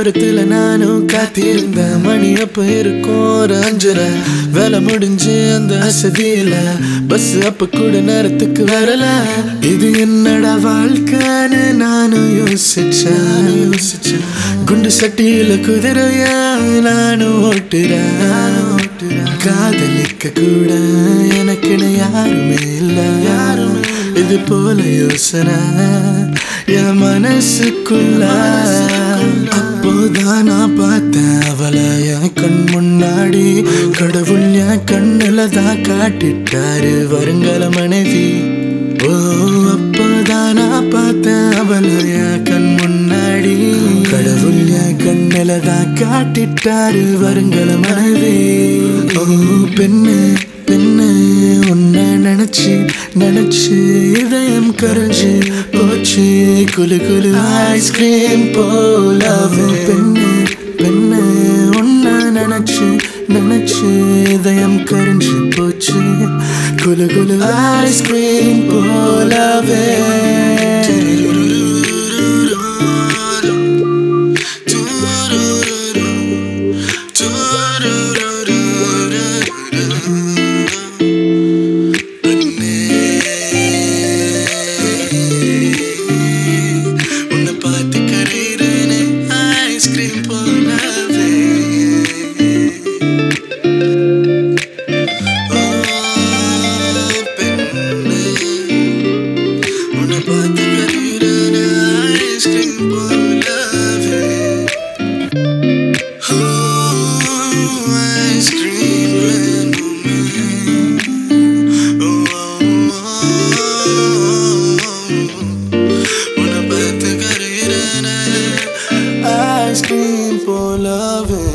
ஓரத்துல நானும் காத்திருந்த மணி அப்ப இருக்கும் ஒரு அஞ்சரை வேலை முடிஞ்சு அந்த அசதியில பஸ் அப்ப கூட நேரத்துக்கு வரல இது என்னடா வாழ்க்கைன்னு நானும் யோசிச்சேன் யோசிச்சேன் குண்டு சட்டியில குதிரைய நானும் ஓட்டுறேன் காதலிக்க கூட எனக்குன்னு யாருமே இல்ல யாருமே இது போல யோசனை என் மனசுக்குள்ள அப்போதான் நான் பார்த்தேன் அவளை என் கண் முன்னாடி கடவுள் என் கண்ணுல தான் காட்டிட்டாரு வருங்கால மனைவி ஓ அப்போதான் நான் பார்த்தேன் அவளை என் கண் முன்னாடி கடவுள் என் கண்ணுல தான் காட்டிட்டாரு வருங்கால மனைவி ஓ பெண்ணு பெண்ணு உன்னை நினைச்சு நினைச்சு இதயம் கரைஞ்சு போச்சு குலு குலு ஐஸ்கிரீம் போலவே பெண்ணு பெண்ணு உன்னை நினைச்சு நினைச்சு இதயம் கரைஞ்சு போச்சு குலு குலு ஐஸ்கிரீம் போலவே உன்னை பார்த்து கரையிறேனே ஐஸ்கிரீம் போலவே ஓ பெண்ணே உன்னை பார்த்து கரையிறேனே ஐஸ்கிரீம் போலவே ஓ ஐஸ்கிரீம் வேணுமே ஓ உன்னை பார்த்து கரையிறேனே ஐஸ்கிரீம் போலவே